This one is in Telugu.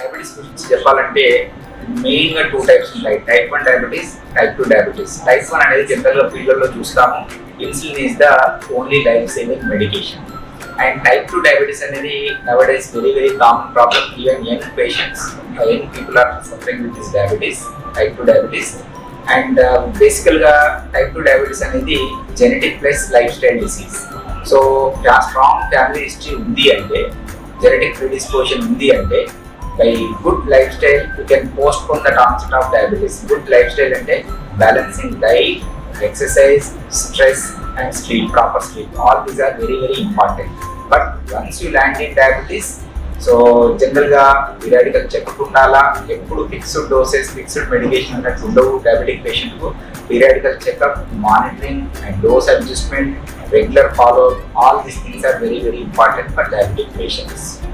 డయాబెటీస్ గురించి చెప్పాలంటే మెయిన్ గా టూ టైప్స్ ఉంటాయి type one diabetes type two diabetes type one అనేది జనరల్ గా పిల్లల్లో చూస్తాము insulin is the only life saving medication and type two diabetes అనేది nowadays very very common problem even young patients young people are suffering with this diabetes type two diabetes and basical గా టైప్ టూ డయాబెటీస్ అనేది genetic plus lifestyle disease so strong family history ఉంది అంటే జెనెటిక్ ప్రిడిస్పోజిషన్ ఉంది అంటే by good lifestyle you can postpone that onset of diabetes good lifestyle అంటే balancing diet exercise stress and sleep proper sleep all these are very very important but once you land in diabetes so జనరల్గా పీరియాడికల్ చెకప్ ఉండాలా ఎప్పుడు ఫిక్స్డ్ డోసెస్ ఫిక్స్డ్ మెడికేషన్ అన్నట్టు ఉండవు డయాబెటిక్ పేషెంట్కు periodical checkup monitoring and dose adjustment regular follow all these things are very very important for diabetic patients